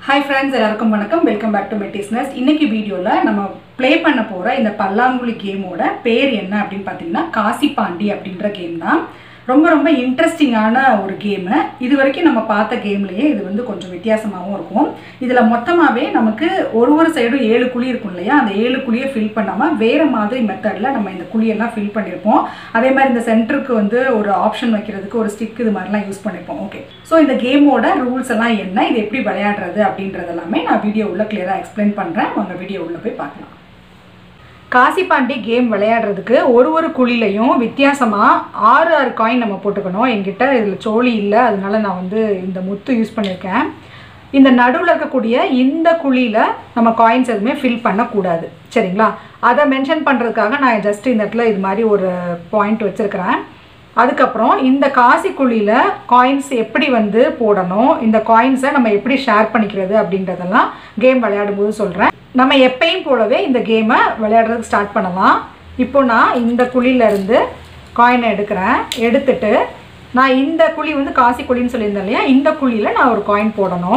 hi friends எல்லாருக்கும் வணக்கம் welcome back to மெட்டிஸ்னஸ் இன்னைக்கு வீடியோவில் நம்ம ப்ளே பண்ண போகிற இந்த பல்லாங்குழி கேமோட பேர் என்ன அப்படின்னு பார்த்தீங்கன்னா காசி பாண்டி அப்படின்ற கேம் தான் ரொம்ப ரொம்ப இன்ட்ரெஸ்டிங்கான ஒரு கேமு இது வரைக்கும் நம்ம பார்த்த கேம்லேயே இது வந்து கொஞ்சம் வித்தியாசமாகவும் இருக்கும் இதில் மொத்தமாகவே நமக்கு ஒரு ஒரு சைடும் ஏழு குழி இருக்கும் இல்லையா அந்த ஏழு குழியை ஃபில் பண்ணாமல் வேறு மாதிரி மெத்தடில் நம்ம இந்த குழியெல்லாம் ஃபில் பண்ணியிருப்போம் அதே மாதிரி இந்த சென்டருக்கு வந்து ஒரு ஆப்ஷன் வைக்கிறதுக்கு ஒரு ஸ்டிக் இது மாதிரிலாம் யூஸ் பண்ணியிருப்போம் ஓகே ஸோ இந்த கேமோட ரூல்ஸ் எல்லாம் என்ன இது எப்படி விளையாடுறது அப்படின்றது எல்லாமே நான் வீடியோ உள்ள கிளியராக எக்ஸ்பிளைன் பண்ணுறேன் உங்கள் வீடியோ உள்ள போய் பார்க்கலாம் காசிப்பாண்டி கேம் விளையாடுறதுக்கு ஒரு ஒரு குழிலையும் வித்தியாசமாக ஆறு ஆறு காயின் நம்ம போட்டுக்கணும் என்கிட்ட இதில் சோழி இல்லை அதனால நான் வந்து இந்த முத்து யூஸ் பண்ணியிருக்கேன் இந்த நடுவில் இருக்கக்கூடிய இந்த குழியில் நம்ம காயின்ஸ் எதுவுமே ஃபில் பண்ணக்கூடாது சரிங்களா அதை மென்ஷன் பண்ணுறதுக்காக நான் ஜஸ்ட் இந்த இடத்துல இது மாதிரி ஒரு பாயிண்ட் வச்சுருக்கிறேன் அதுக்கப்புறம் இந்த காசி குழியில் காயின்ஸ் எப்படி வந்து போடணும் இந்த காயின்ஸை நம்ம எப்படி ஷேர் பண்ணிக்கிறது அப்படின்றதெல்லாம் கேம் விளையாடும்போது சொல்கிறேன் நம்ம எப்பயும் போலவே இந்த கேமை விளையாடுறதுக்கு ஸ்டார்ட் பண்ணலாம் இப்போ நான் இந்த குழியிலேருந்து காயினை எடுக்கிறேன் எடுத்துட்டு நான் இந்த குழி வந்து காசி குழின்னு சொல்லியிருந்தேன் இல்லையா இந்த குழியில் நான் ஒரு காயின் போடணும்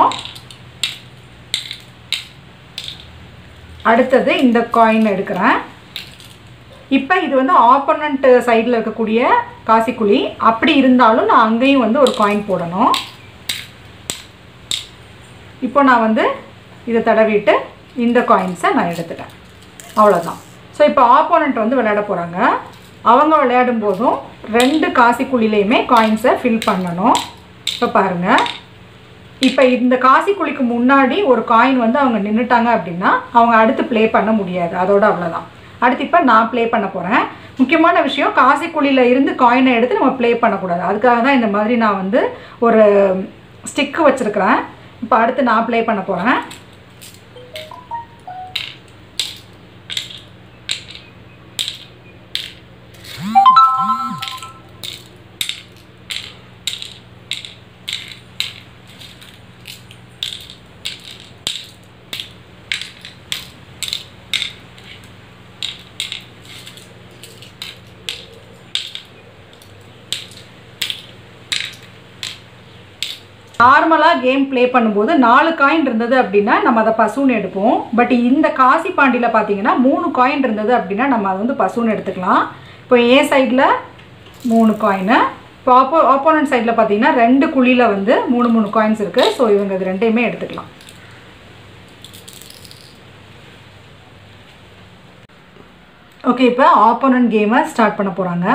அடுத்தது இந்த காயின் எடுக்கிறேன் இப்போ இது வந்து ஆப்போனண்ட் சைடில் இருக்கக்கூடிய காசிக்குழி அப்படி இருந்தாலும் நான் அங்கேயும் வந்து ஒரு காயின் போடணும் இப்போ நான் வந்து இதை தடவிட்டு இந்த காயின்ஸை நான் எடுத்துட்டேன் அவ்வளோதான் ஸோ இப்போ ஆப்போனண்ட் வந்து விளையாட போகிறாங்க அவங்க விளையாடும் போதும் ரெண்டு காசிக்குழிலையுமே காயின்ஸை ஃபில் பண்ணணும் இப்போ பாருங்கள் இப்போ இந்த காசிக்குழிக்கு முன்னாடி ஒரு காயின் வந்து அவங்க நின்றுட்டாங்க அப்படின்னா அவங்க அடுத்து ப்ளே பண்ண முடியாது அதோட அவ்வளோதான் அடுத்து இப்போ நான் ப்ளே பண்ண போகிறேன் முக்கியமான விஷயம் காசிக்குழியில் இருந்து காயினை எடுத்து நம்ம ப்ளே பண்ணக்கூடாது அதுக்காக தான் இந்த மாதிரி நான் வந்து ஒரு ஸ்டிக்கு வச்சுருக்கிறேன் இப்போ அடுத்து நான் ப்ளே பண்ண போகிறேன் நார்மலாக கேம் ப்ளே பண்ணும்போது நாலு காயின் இருந்தது அப்படின்னா நம்ம அதை பசுன்னு எடுப்போம் பட் இந்த காசி பாண்டியில் பார்த்தீங்கன்னா மூணு காயின் இருந்தது அப்படின்னா நம்ம அதை வந்து பசுன்னு எடுத்துக்கலாம் இப்போ ஏ சைடில் மூணு காயினு இப்போ ஆப்போ ஆப்போனன்ட் சைடில் பார்த்தீங்கன்னா ரெண்டு குழியில் வந்து மூணு மூணு காயின்ஸ் இருக்குது ஸோ இவங்க இது ரெண்டையுமே எடுத்துக்கலாம் ஓகே இப்போ ஆப்போனன்ட் கேமை ஸ்டார்ட் பண்ண போகிறாங்க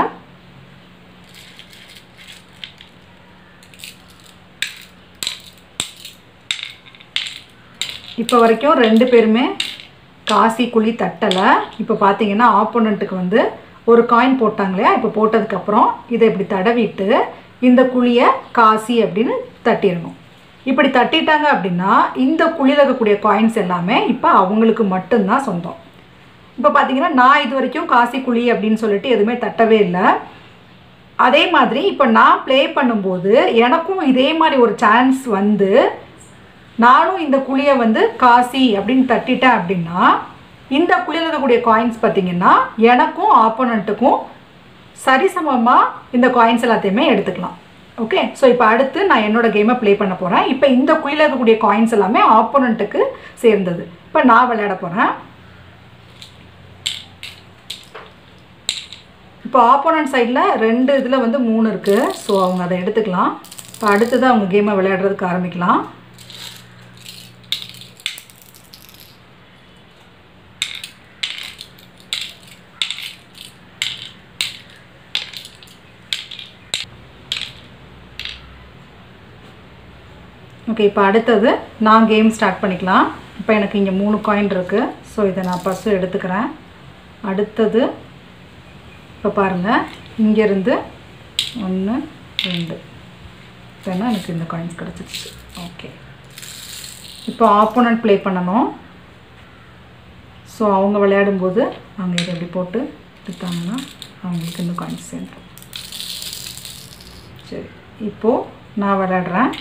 இப்போ வரைக்கும் ரெண்டு பேருமே காசி குழி தட்டலை இப்போ பார்த்தீங்கன்னா ஆப்போனண்ட்டுக்கு வந்து ஒரு காயின் போட்டாங்க இல்லையா இப்போ போட்டதுக்கப்புறம் இதை இப்படி தடவிட்டு இந்த குழியை காசி அப்படின்னு தட்டிடணும் இப்படி தட்டிட்டாங்க அப்படின்னா இந்த குழியில் இருக்கக்கூடிய காயின்ஸ் எல்லாமே இப்போ அவங்களுக்கு மட்டும்தான் சொந்தம் இப்போ பார்த்தீங்கன்னா நான் இது வரைக்கும் காசி குழி அப்படின்னு சொல்லிட்டு எதுவுமே தட்டவே இல்லை அதே மாதிரி இப்போ நான் ப்ளே பண்ணும்போது எனக்கும் இதே மாதிரி ஒரு சான்ஸ் வந்து நானும் இந்த குழியை வந்து காசி அப்படின்னு தட்டிட்டேன் அப்படின்னா இந்த குழியில் இருக்கக்கூடிய காயின்ஸ் பார்த்தீங்கன்னா எனக்கும் ஆப்போனண்ட்டுக்கும் சரிசமமாக இந்த காயின்ஸ் எல்லாத்தையுமே எடுத்துக்கலாம் ஓகே ஸோ இப்போ அடுத்து நான் என்னோட கேமை ப்ளே பண்ண போகிறேன் இப்போ இந்த குழியில் இருக்கக்கூடிய காயின்ஸ் எல்லாமே ஆப்போனண்ட்டுக்கு சேர்ந்தது இப்போ நான் விளையாட போகிறேன் இப்போ ஆப்போனண்ட் சைடில் ரெண்டு இதில் வந்து மூணு இருக்குது ஸோ அவங்க அதை எடுத்துக்கலாம் இப்போ அடுத்தது அவங்க கேமை விளையாடுறதுக்கு ஆரம்பிக்கலாம் ஓகே இப்போ அடுத்தது நான் கேம் ஸ்டார்ட் பண்ணிக்கலாம் இப்போ எனக்கு இங்கே மூணு காயின் இருக்குது ஸோ இதை நான் ஃபஸ்ட்டு எடுத்துக்கிறேன் அடுத்தது இப்போ பாருங்கள் இங்கேருந்து ஒன்று ரெண்டு வேணா எனக்கு இந்த காயின்ஸ் கிடச்சிருச்சு ஓகே இப்போ ஆப்போனண்ட் ப்ளே பண்ணணும் ஸோ அவங்க விளையாடும்போது அவங்க இதை எப்படி போட்டு எடுத்தாங்கன்னா அவங்களுக்கு இந்த காயின்ஸ் சேர்ந்துடும் சரி இப்போது நான் விளையாடுறேன்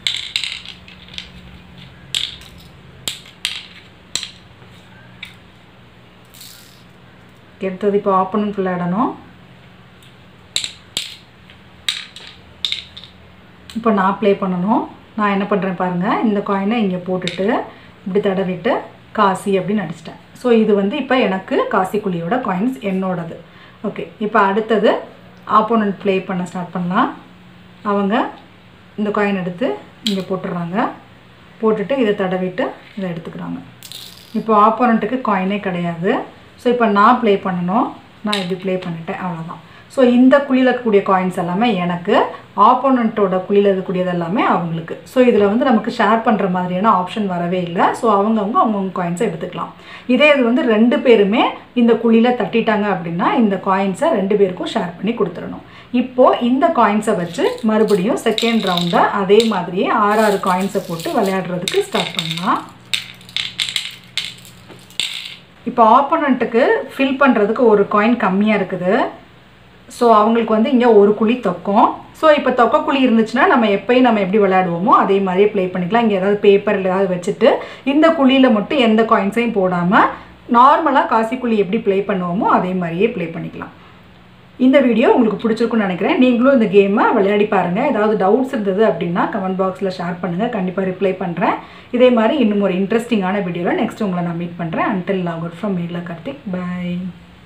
எடுத்தது இப்போ ஆப்போனண்ட் விளையாடணும் இப்போ நான் ப்ளே பண்ணணும் நான் என்ன பண்ணுறேன் பாருங்கள் இந்த காயினை இங்கே போட்டுட்டு இப்படி தடவிட்டு காசி அப்படின்னு அடிச்சிட்டேன் ஸோ இது வந்து இப்போ எனக்கு காசிக்குழியோட காயின்ஸ் என்னோடது ஓகே இப்போ அடுத்தது ஆப்போனண்ட் ப்ளே பண்ண ஸ்டார்ட் பண்ணலாம் அவங்க இந்த காயின் எடுத்து இங்கே போட்டுடுறாங்க போட்டுட்டு இதை தடவிட்டு இதை எடுத்துக்கிறாங்க இப்போ ஆப்போனண்ட்டுக்கு காயினே கிடையாது ஸோ இப்போ நான் ப்ளே பண்ணணும் நான் இப்படி ப்ளே பண்ணிட்டேன் அவ்வளோதான் ஸோ இந்த குழியில் இருக்கக்கூடிய காயின்ஸ் எல்லாமே எனக்கு ஆப்போனண்ட்டோட குழியில் இருக்கக்கூடியது எல்லாமே அவங்களுக்கு ஸோ இதில் வந்து நமக்கு ஷேர் பண்ணுற மாதிரியான ஆப்ஷன் வரவே இல்லை ஸோ அவங்கவுங்க அவங்கவுங்க காயின்ஸை எடுத்துக்கலாம் இதே இது வந்து ரெண்டு பேருமே இந்த குழியில் தட்டிட்டாங்க அப்படின்னா இந்த காயின்ஸை ரெண்டு பேருக்கும் ஷேர் பண்ணி கொடுத்துடணும் இப்போது இந்த காயின்ஸை வச்சு மறுபடியும் செகண்ட் ரவுண்டை அதே மாதிரியே ஆறு ஆறு காயின்ஸை போட்டு விளையாடுறதுக்கு ஸ்டார்ட் பண்ணலாம் இப்போ ஆப்போனண்ட்டுக்கு ஃபில் பண்ணுறதுக்கு ஒரு காயின் கம்மியாக இருக்குது ஸோ அவங்களுக்கு வந்து இங்கே ஒரு குழி தொக்கம் ஸோ இப்போ தொக்க குழி இருந்துச்சுன்னா நம்ம எப்பயும் நம்ம எப்படி விளையாடுவோமோ அதே மாதிரியே ப்ளே பண்ணிக்கலாம் இங்கே ஏதாவது பேப்பர் ஏதாவது வச்சுட்டு இந்த குழியில் மட்டும் எந்த காயின்ஸையும் போடாமல் நார்மலாக காசி குழி எப்படி ப்ளே பண்ணுவோமோ அதே மாதிரியே ப்ளே பண்ணிக்கலாம் இந்த வீடியோ உங்களுக்கு பிடிச்சிருக்குன்னு நினைக்கிறேன் நீங்களும் இந்த கேமை விளையாடி பாருங்கள் ஏதாவது டவுட்ஸ் இருந்தது அப்படின்னா கமெண்ட் பாக்ஸில் ஷேர் பண்ணுங்கள் கண்டிப்பாக ரிப்ளை பண்ணுறேன் இதே மாதிரி இன்னும் ஒரு இன்ட்ரெஸ்டிங்கான வீடியோவில் நெக்ஸ்ட் உங்களை நான் மீட் பண்ணுறேன் அன்டில் லாக் அவுட் ஃப்ரம் மேலா கார்த்திக் பை